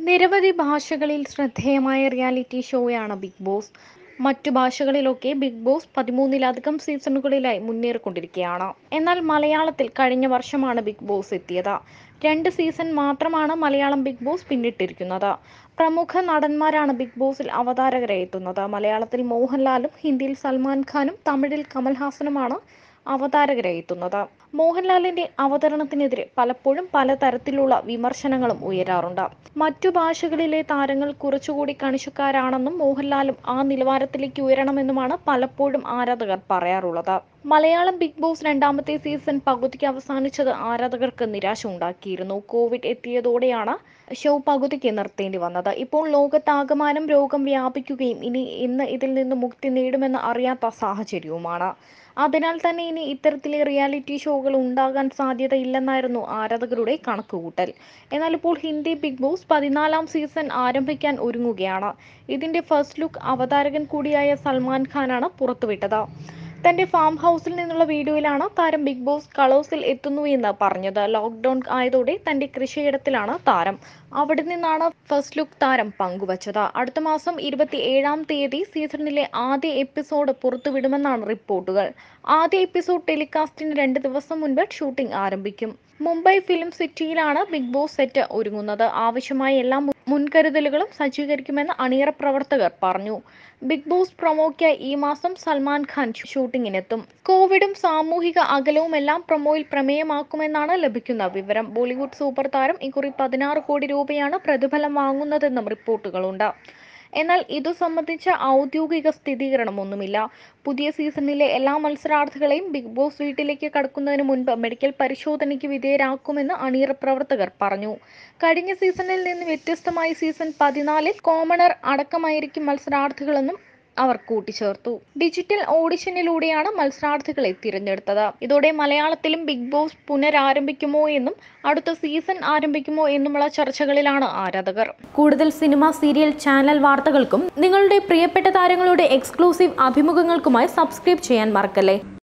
നിരവധി ഭാഷകളിൽ ശ്രദ്ധേയമായ റിയാലിറ്റി ഷോയാണ് ബിഗ് ബോസ് മറ്റു ഭാഷകളിലൊക്കെ ബിഗ് ബോസ് പതിമൂന്നിലധികം സീസണുകളിലായി മുന്നേറിക്കൊണ്ടിരിക്കുകയാണ് എന്നാൽ മലയാളത്തിൽ കഴിഞ്ഞ വർഷമാണ് ബിഗ് ബോസ് എത്തിയത് രണ്ട് സീസൺ മാത്രമാണ് മലയാളം ബിഗ് ബോസ് പിന്നിട്ടിരിക്കുന്നത് പ്രമുഖ നടന്മാരാണ് ബിഗ് ബോസിൽ അവതാരകരായി എത്തുന്നത് മലയാളത്തിൽ മോഹൻലാലും ഹിന്ദിയിൽ സൽമാൻ ഖാനും തമിഴിൽ കമൽഹാസനുമാണ് അവതാരകരായി എത്തുന്നത് മോഹൻലാലിന്റെ അവതരണത്തിനെതിരെ പലപ്പോഴും പലതരത്തിലുള്ള വിമർശനങ്ങളും ഉയരാറുണ്ട് മറ്റു ഭാഷകളിലെ താരങ്ങൾ കുറച്ചുകൂടി കണിശക്കാരാണെന്നും മോഹൻലാലും ആ നിലവാരത്തിലേക്ക് ഉയരണമെന്നുമാണ് പലപ്പോഴും ആരാധകർ പറയാറുള്ളത് മലയാളം ബിഗ് ബോസ് രണ്ടാമത്തെ സീസൺ പകുതിക്ക് അവസാനിച്ചത് ആരാധകർക്ക് നിരാശ ഉണ്ടാക്കിയിരുന്നു കോവിഡ് എത്തിയതോടെയാണ് ഷോ പകുതിക്ക് നിർത്തേണ്ടി വന്നത് ഇപ്പോൾ ലോകത്താകമാനം രോഗം വ്യാപിക്കുകയും ഇനി ഇന്ന് ഇതിൽ നിന്ന് മുക്തി നേടുമെന്ന് അറിയാത്ത സാഹചര്യവുമാണ് അതിനാൽ തന്നെ ഇനി ഇത്തരത്തിലെ റിയാലിറ്റി ഷോകൾ ഉണ്ടാകാൻ സാധ്യതയില്ലെന്നായിരുന്നു ആരാധകരുടെ കണക്കുകൂട്ടൽ എന്നാൽ ഇപ്പോൾ ഹിന്ദി ബിഗ് ബോസ് പതിനാലാം സീസൺ ആരംഭിക്കാൻ ഒരുങ്ങുകയാണ് ഇതിന്റെ ഫസ്റ്റ് ലുക്ക് അവതാരകൻ കൂടിയായ സൽമാൻ ഖാനാണ് പുറത്തുവിട്ടത് തന്റെ ഫാം ഹൗസിൽ നിന്നുള്ള വീഡിയോയിലാണ് താരം ബിഗ് ബോസ് കളേഴ്സിൽ എത്തുന്നു എന്ന് പറഞ്ഞത് ലോക്ക്ഡൌൺ ആയതോടെ തന്റെ കൃഷിയിടത്തിലാണ് താരം അവിടെ നിന്നാണ് ഫസ്റ്റ് ലുക്ക് താരം പങ്കുവച്ചത് അടുത്ത മാസം ഇരുപത്തി ഏഴാം തീയതി സീസണിലെ ആദ്യ എപ്പിസോഡ് പുറത്തുവിടുമെന്നാണ് റിപ്പോർട്ടുകൾ ആദ്യ എപ്പിസോഡ് ടെലികാസ്റ്റിന് രണ്ട് ദിവസം മുൻപ് ഷൂട്ടിംഗ് ആരംഭിക്കും മുംബൈ ഫിലിം സിറ്റിയിലാണ് ബിഗ് ബോസ് സെറ്റ് ഒരുങ്ങുന്നത് ആവശ്യമായ എല്ലാ മുൻ- മുൻകരുതലുകളും സജ്ജീകരിക്കുമെന്ന് അണിയറ പ്രവർത്തകർ പറഞ്ഞു ബിഗ് ബോസ് പ്രൊമോയ്ക്കായി ഈ മാസം സൽമാൻ ഖാൻ ഷൂട്ടിങ്ങിനെത്തും കോവിഡും സാമൂഹിക അകലവും എല്ലാം പ്രൊമോയിൽ പ്രമേയമാക്കുമെന്നാണ് ലഭിക്കുന്ന വിവരം ബോളിവുഡ് സൂപ്പർ താരം ഇക്കുറി പതിനാറ് കോടി രൂപയാണ് പ്രതിഫലം വാങ്ങുന്നതെന്നും റിപ്പോർട്ടുകളുണ്ട് എന്നാൽ ഇതു സംബന്ധിച്ച ഔദ്യോഗിക സ്ഥിരീകരണമൊന്നുമില്ല പുതിയ സീസണിലെ എല്ലാ മത്സരാർത്ഥികളെയും ബിഗ് ബോസ് വീട്ടിലേക്ക് കടക്കുന്നതിന് മുൻപ് മെഡിക്കൽ പരിശോധനയ്ക്ക് വിധേയരാക്കുമെന്ന് അണിയറ പ്രവർത്തകർ പറഞ്ഞു കഴിഞ്ഞ സീസണിൽ നിന്ന് വ്യത്യസ്തമായി സീസൺ പതിനാലിൽ കോമണർ അടക്കമായിരിക്കും മത്സരാർത്ഥികളെന്നും അവർ കൂട്ടിച്ചേർത്തു ഡിജിറ്റൽ ഓഡിഷനിലൂടെയാണ് മത്സരാർത്ഥികളെ തിരഞ്ഞെടുത്തത് ഇതോടെ മലയാളത്തിലും ബിഗ് ബോസ് പുനരാരംഭിക്കുമോ എന്നും അടുത്ത സീസൺ ആരംഭിക്കുമോ എന്നുമുള്ള ചർച്ചകളിലാണ് ആരാധകർ കൂടുതൽ സിനിമ സീരിയൽ ചാനൽ വാർത്തകൾക്കും നിങ്ങളുടെ പ്രിയപ്പെട്ട താരങ്ങളുടെ എക്സ്ക്ലൂസീവ് അഭിമുഖങ്ങൾക്കുമായി സബ്സ്ക്രൈബ് ചെയ്യാൻ മറക്കല്ലേ